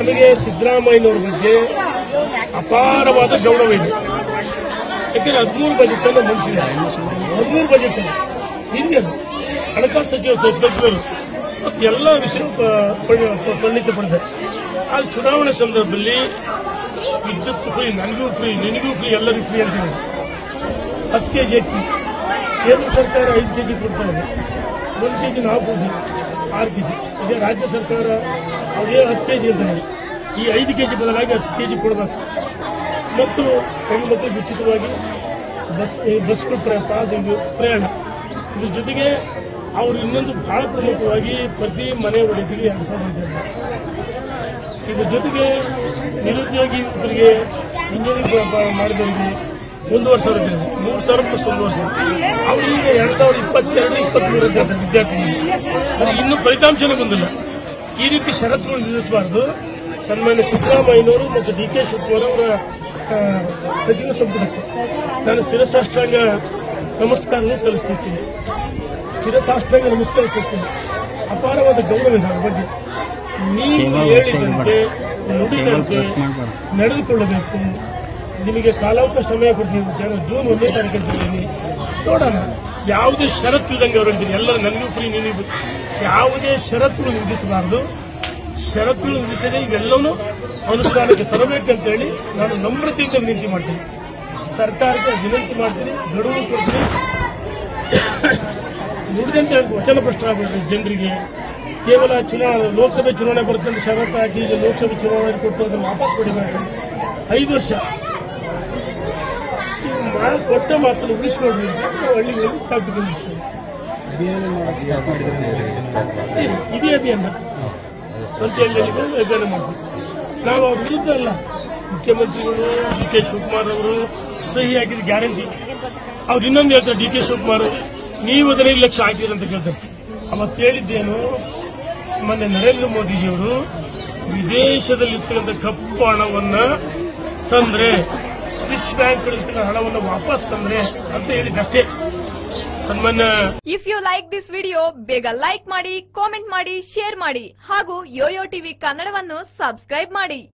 ನಮಗೆ ಸಿದ್ದರಾಮಯ್ಯನವ್ರ ಬಗ್ಗೆ ಅಪಾರವಾದ ಗೌರವ ಇದೆ ಯಾಕಂದ್ರೆ ಹದಿಮೂರು ಬಜೆಟ್ ಅನ್ನು ಮಂಡಿಸಿದ್ದಾರೆ ಹದಿಮೂರು ಬಜೆಟ್ ಅನ್ನು ಹಿಂದೆ ಅದು ಹಣಕಾಸು ಸಚಿವ ತಜ್ಞರು ಮತ್ತು ಎಲ್ಲ ವಿಷಯ ಪ- ಪ- ಪರಿಣಿತ ಪಡೆದಿದ್ದಾರೆ ಆ ಚುನಾವಣೆ ಸಂದರ್ಭದಲ್ಲಿ ವಿದ್ಯುತ್ ಫ್ರೀ ನನಗೂ ಫ್ರೀ ನಿನಗೂ ಫ್ರೀ ಎಲ್ಲರಿಗೂ ಫ್ರೀ ಅಂತ ಹೇಳಿದ್ರು ಹತ್ತು ಕೆ ಜಿ ಅಕ್ಕಿ ಕೇಂದ್ರ ಸರ್ಕಾರ ಐದು ಕೆ ಜಿ ಕೊಡ್ತಾ ಇದೆ ಒಂದು ಕೆ ಜಿ ನಾವು ಕೊಡ್ತೀವಿ ಆರು ಕೆ ಜಿ ಇದೇ ರಾಜ್ಯ ಸರ್ಕಾರ ಅದೇ ಹತ್ತು ಕೆ ಜಿ ಅಂತಾರೆ ಈ ಐದು ಕೆ ಜಿ ಬದಲಾಗಿ ಹತ್ತು ಕೆ ಜಿ ಕೊಡಬೇಕು ಮತ್ತು ಹೆಣ್ಣು ಮಕ್ಕಳಿಗೆ ಉಚಿತವಾಗಿ ಬಸ್ ಬಸ್ಗಳು ಪ್ರ ಪಾಸ್ ಇದು ಪ್ರಯಾಣ ಇದ್ರ ಜೊತೆಗೆ ಅವರು ಇನ್ನೊಂದು ಬಹಳ ಪ್ರಮುಖವಾಗಿ ಪ್ರತಿ ಮನೆ ಒಡೆದಿಗೆ ಎರಡು ಸಾವಿರ ರೂಪಾಯಿ ಇದ್ರ ಜೊತೆಗೆ ನಿರುದ್ಯೋಗಿ ಯುವಕರಿಗೆ ಇಂಜಿನಿಯರಿಂಗ್ ಮಾಡಿದವರಿಗೆ ಒಂದೂವರೆ ಸಾವಿರ ರೂಪಾಯಿ ಇದೆ. ಮೂರು ಸಾವಿರ ಪ್ಲಸ್ ಒಂದೂವರೆ ಸಾವಿರ ಅವರಿಗೆ ಎರಡ್ ಸಾವಿರದ ಇಪ್ಪತ್ತೆರಡು ಇಪ್ಪತ್ಮೂರು ವಿದ್ಯಾರ್ಥಿಗಳು ಅದು ಇನ್ನೂ ಫಲಿತಾಂಶನೇ ಬಂದಿಲ್ಲ ಈ ರೀತಿ ಷರತ್ತುಗಳು ವಿಧಿಸಬಾರದು ಸನ್ಮಾನ್ಯ ಸಿದ್ದರಾಮಯ್ಯನವರು ಮತ್ತು ಡಿ ಕೆ ಶಿವಕುಮಾರ್ ಅವರ ಆ, ಸಚಿವ ಸಂಪುಟಕ್ಕೆ ನಾನು ಶಿರಸಾಷ್ಟಾಂಗ ನಮಸ್ಕಾರವನ್ನು ಸಲ್ಲಿಸುತ್ತೀನಿ ಶಿರಸಾಷ್ಟಾಂಗ ನಮಸ್ಕಾರ ಸಲ್ಲಿಸ್ತೀನಿ ಅಪಾರವಾದ ಗೌರವ ಇದೆ ಅವ್ರ ಬಗ್ಗೆ ನೀವು ಹೇಳಿದಂತೆ ನುಡಿದಂತೆ ನಡೆದುಕೊಳ್ಳಬೇಕು ನಿಮಗೆ ಕಾಲಾವಕಾಶ ಸಮಯ ಕೊಡ್ತೀವಿ ಜನ ಜೂನ್ ಒಂದನೇ ತಾರೀಕು ಅಂತ ನೋಡೋಣ ಯಾವುದೇ ಷರತ್ತು ಇದ್ದಂಗೆ ಅವ್ರು ಹೇಳ್ತೀನಿ ಎಲ್ಲ ನನಗೂ ಫ್ರೀ ನೀನು ಯಾವುದೇ ಷರತ್ತುಗಳು ವಿಧಿಸಬಾರದು ಷರತ್ತುಗಳು ವಿಧಿಸದೆ ಇವೆಲ್ಲವೂ ಅನುಷ್ಠಾನಕ್ಕೆ ತರಬೇಕಂತ ಹೇಳಿ ನಾನು ನಮ್ರತೆಯಿಂದ ವಿನಂತಿ ಮಾಡ್ತೀನಿ ಸರ್ಕಾರಕ್ಕೆ ವಿನಂತಿ ಮಾಡ್ತೀನಿ ಗಡುವು ಕೊಡ್ತೀನಿ ನುಡಿದಂತೆ ವಚನ ಆಗಬೇಕು ಜನರಿಗೆ ಕೇವಲ ಚುನಾವಣೆ ಲೋಕಸಭೆ ಚುನಾವಣೆ ಬರುತ್ತೆ ಅಂತ ಷರತ್ತು ಹಾಕಿ ಈಗ ಲೋಕಸಭೆ ಚುನಾವಣೆ ಕೊಟ್ಟು ಅದನ್ನು ವಾಪಸ್ ಪಡಿಬೇಕು ಐದು ವರ್ಷ ನೀವು ಮಾ- ಕೊಟ್ಟ ಮಾತನ್ನು ಉಳಿಸ್ಕೊಡ್ರಿ ಅಂತ ನಾವು ಹಳ್ಳಿಗಳಲ್ಲಿ ಚಾಪಿಕೊಂಡಿರ್ತೇವೆ ಇದೇ ಅಭಿಯಾನ ಪ್ರತಿಯೊಂದರಿಗೂ ಅಭಿಯಾನ ಮಾಡ್ತೀವಿ ನಾವು ಅವ್ರ ವಿರುದ್ಧ ಅಲ್ಲ ಮುಖ್ಯಮಂತ್ರಿಗಳು ಡಿ ಕೆ ಶಿವಕುಮಾರ್ ಅವರು ಸಹಿ ಹಾಕಿದ ಗ್ಯಾರಂಟಿ ಅವ್ರು ಇನ್ನೊಂದು ಹೇಳ್ತಾರೆ ಡಿ ಕೆ ಶಿವಕುಮಾರ್ ನೀವು ಹದಿನೈದು ಲಕ್ಷ ಹಾಕಿದ್ರಿ ಅಂತ ಕೇಳ್ತಾರೆ ಅವತ್ತು ಹೇಳಿದ್ದೇನು ಮೊನ್ನೆ ನರೇಂದ್ರ ಮೋದಿಜಿಯವರು ವಿದೇಶದಲ್ಲಿರ್ತಕ್ಕಂಥ ಕಪ್ಪು ಹಣವನ್ನ ತಂದ್ರೆ ಸ್ವಿಸ್ ಬ್ಯಾಂಕ್ ಕಳಿಸ್ತಿರೋ ಹಣವನ್ನು ವಾಪಸ್ ತಂದ್ರೆ ಅಂತ ಹೇಳಿದ್ದಷ್ಟೇ ಸನ್ಮಾನ್ಯ if you like this video ಬೇಗ ಲೈಕ್ ಮಾಡಿ ಕಾಮೆಂಟ್ ಮಾಡಿ ಶೇರ್ ಮಾಡಿ ಹಾಗೂ ಯೋಯೋ ಟಿವಿ ಕನ್ನಡವನ್ನು ಸಬ್ಸ್ಕ್ರೈಬ್ ಮಾಡಿ